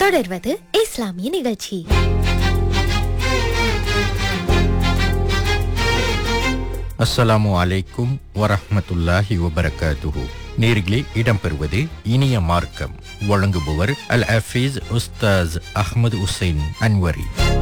தொடர்வது இஸ்லாமிய நிகழ்ச்சி அஸ்ஸலாமு அலைக்கும் வரஹ்மத்துல்லாஹி வபரகாத்துஹு நேர்களே இடம்பெறுவது இனிய மார்க்கம் வழங்குபவர் அல் ஹஃபீஸ் உஸ்தாஸ் அஹ்மது உசைன் அன்வரி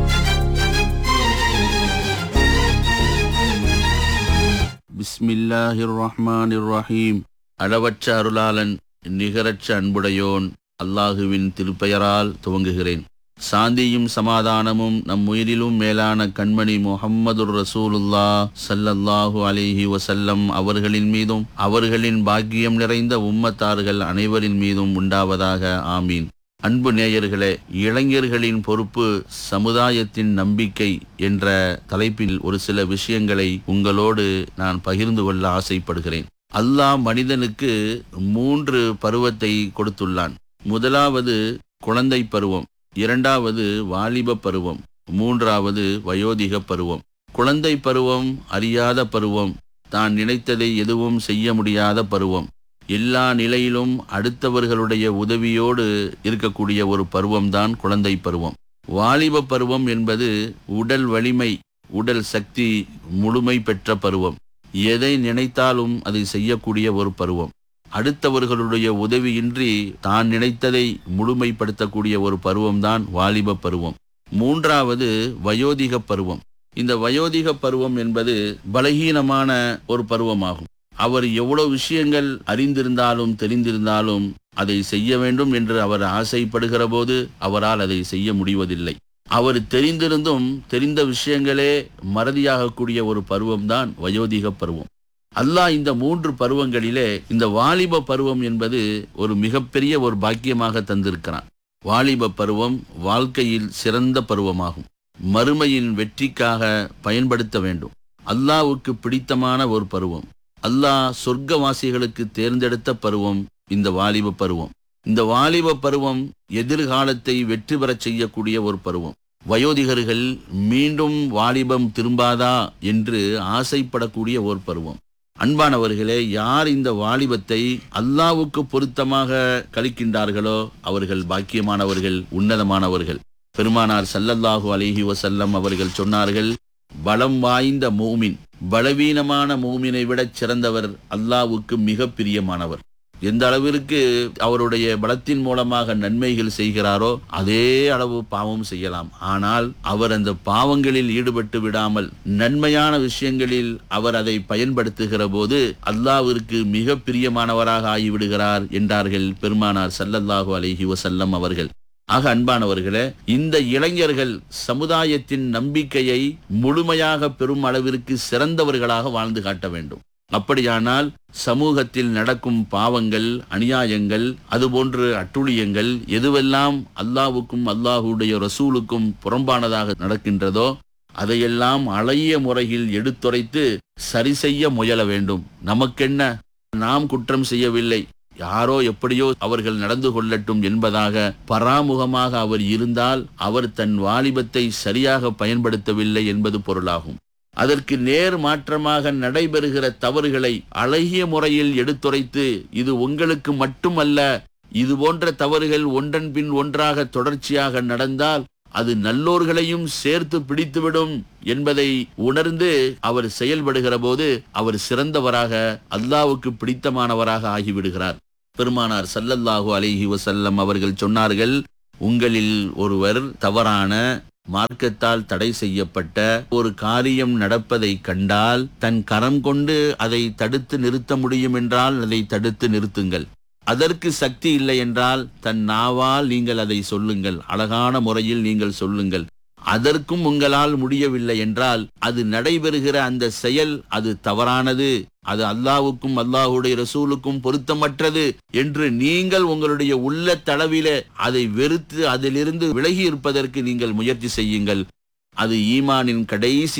பிஸ்மில்லாஹிர் ரஹ்மானிர் ரஹீம் அளவற்ற அருளாளன் நிகரற்ற அன்புடையோன் அல்லாஹுவின் திருப்பெயரால் துவங்குகிறேன் சாந்தியும் சமாதானமும் நம் உயிரிலும் மேலான கண்மணி முஹம்மதுர் ரசூலுல்லா ஸல்லல்லாஹு அலைஹி வஸல்லம் அவர்களின் மீதும் அவர்களின் பாக்கியம் நிறைந்த உம்மத்தார்கள் அனைவரின் மீதும் உண்டாவதாக ஆமீன் அன்பு நேயர்களே இளைஞர்களின் பொறுப்பு சமுதாயத்தின் நம்பிக்கை என்ற தலைப்பில் ஒரு சில விஷயங்களை உங்களோடு நான் பகிர்ந்து கொள்ள ஆசைப்படுகிறேன் அல்லாஹ் மனிதனுக்கு மூன்று பருவத்தை கொடுத்துள்ளான் முதலாவது குழந்தை பருவம் இரண்டாவது வாலிப பருவம் மூன்றாவது வயோதிக பருவம் குழந்தை பருவம் அறியாத பருவம் தான் நினைத்ததை எதுவும் செய்ய முடியாத பருவம் எல்லா நிலையிலும் அடுத்தவர்களுடைய உதவியோடு இருக்கக்கூடிய ஒரு பருவம்தான் குழந்தை பருவம் வாலிப பருவம் என்பது உடல் வலிமை உடல் சக்தி முழுமை பெற்ற பருவம் எதை நினைத்தாலும் அதை செய்யக்கூடிய ஒரு பருவம் அடுத்தவர்களுடைய உதவியின்றி தான் நினைத்ததை முழுமைப்படுத்தக்கூடிய ஒரு பருவம்தான் வாலிப பருவம் மூன்றாவது வயோதிக பருவம் இந்த வயோதிக பருவம் என்பது பலகீனமான ஒரு பருவமாகும் அவர் எவ்வளவு விஷயங்கள் அறிந்திருந்தாலும் தெரிந்திருந்தாலும் அதை செய்ய வேண்டும் என்று அவர் ஆசைப்படுகிற போது அவரால் அதை செய்ய முடிவதில்லை அவர் தெரிந்திருந்தும் தெரிந்த விஷயங்களே மறதியாகக்கூடிய ஒரு பருவம்தான் வயோதிக பருவம் அல்லாஹ் இந்த மூன்று பருவங்களிலே இந்த வாலிப பருவம் என்பது ஒரு மிகப்பெரிய ஒரு பாக்கியமாக தந்திருக்கிறான் வாலிப பருவம் வாழ்க்கையில் சிறந்த பருவமாகும் மறுமையின் வெற்றிக்காக பயன்படுத்த வேண்டும் அல்லாவுக்கு பிடித்தமான ஒரு பருவம் அல்லாஹ் சொர்க்கவாசிகளுக்கு தேர்ந்தெடுத்த பருவம் இந்த வாலிப பருவம் இந்த வாலிப பருவம் எதிர்காலத்தை வெற்றி பெறச் செய்யக்கூடிய ஒரு பருவம் வயோதிகர்கள் மீண்டும் வாலிபம் திரும்பாதா என்று ஆசைப்படக்கூடிய ஒரு பருவம் அன்பானவர்களே யார் இந்த வாலிபத்தை அல்லாவுக்கு பொருத்தமாக கழிக்கின்றார்களோ அவர்கள் பாக்கியமானவர்கள் உன்னதமானவர்கள் பெருமானார் சல்லல்லாஹு அலிஹி வசல்லம் அவர்கள் சொன்னார்கள் பலம் வாய்ந்த மூமின் பலவீனமான மூமினை விட சிறந்தவர் அல்லாவுக்கு மிக பிரியமானவர் எந்த அளவிற்கு அவருடைய பலத்தின் மூலமாக நன்மைகள் செய்கிறாரோ அதே அளவு பாவம் செய்யலாம் ஆனால் அவர் அந்த பாவங்களில் ஈடுபட்டு விடாமல் நன்மையான விஷயங்களில் அவர் அதை பயன்படுத்துகிற போது அல்லாவிற்கு மிக பிரியமானவராக ஆகிவிடுகிறார் என்றார்கள் பெருமானார் சல்லல்லாஹு அலிஹி வசல்லம் அவர்கள் ஆக அன்பானவர்களே இந்த இளைஞர்கள் சமுதாயத்தின் நம்பிக்கையை முழுமையாக பெறும் அளவிற்கு சிறந்தவர்களாக வாழ்ந்து காட்ட வேண்டும் அப்படியானால் சமூகத்தில் நடக்கும் பாவங்கள் அநியாயங்கள் அதுபோன்று அட்டுழியங்கள் எதுவெல்லாம் அல்லாவுக்கும் அல்லாஹுடைய ரசூலுக்கும் புறம்பானதாக நடக்கின்றதோ அதையெல்லாம் அழகிய முறையில் எடுத்துரைத்து சரி செய்ய முயல வேண்டும் நமக்கென்ன நாம் குற்றம் செய்யவில்லை யாரோ எப்படியோ அவர்கள் நடந்து கொள்ளட்டும் என்பதாக பராமுகமாக அவர் இருந்தால் அவர் தன் வாலிபத்தை சரியாக பயன்படுத்தவில்லை என்பது பொருளாகும் அதற்கு நேர் மாற்றமாக நடைபெறுகிற தவறுகளை அழகிய முறையில் எடுத்துரைத்து இது உங்களுக்கு மட்டுமல்ல இது போன்ற தவறுகள் ஒன்றன் பின் ஒன்றாக தொடர்ச்சியாக நடந்தால் அது நல்லோர்களையும் சேர்த்து பிடித்துவிடும் என்பதை உணர்ந்து அவர் செயல்படுகிற போது அவர் சிறந்தவராக அல்லாவுக்கு பிடித்தமானவராக ஆகிவிடுகிறார் பெருமானார் சல்லல்லாஹு அலிஹி வசல்லம் அவர்கள் சொன்னார்கள் உங்களில் ஒருவர் தவறான மார்க்கத்தால் தடை செய்யப்பட்ட ஒரு காரியம் நடப்பதை கண்டால் தன் கரம் கொண்டு அதை தடுத்து நிறுத்த முடியும் என்றால் அதை தடுத்து நிறுத்துங்கள் அதற்கு சக்தி இல்லை என்றால் தன் நாவால் நீங்கள் அதை சொல்லுங்கள் அழகான முறையில் நீங்கள் சொல்லுங்கள் அதற்கும் உங்களால் முடியவில்லை என்றால் அது நடைபெறுகிற அந்த செயல் அது தவறானது அது அல்லாவுக்கும் அல்லாஹுடைய ரசூலுக்கும் பொருத்தமற்றது என்று நீங்கள் உங்களுடைய உள்ள தளவில அதை வெறுத்து அதிலிருந்து விலகி இருப்பதற்கு நீங்கள் முயற்சி செய்யுங்கள் அது ஈமானின் கடைசி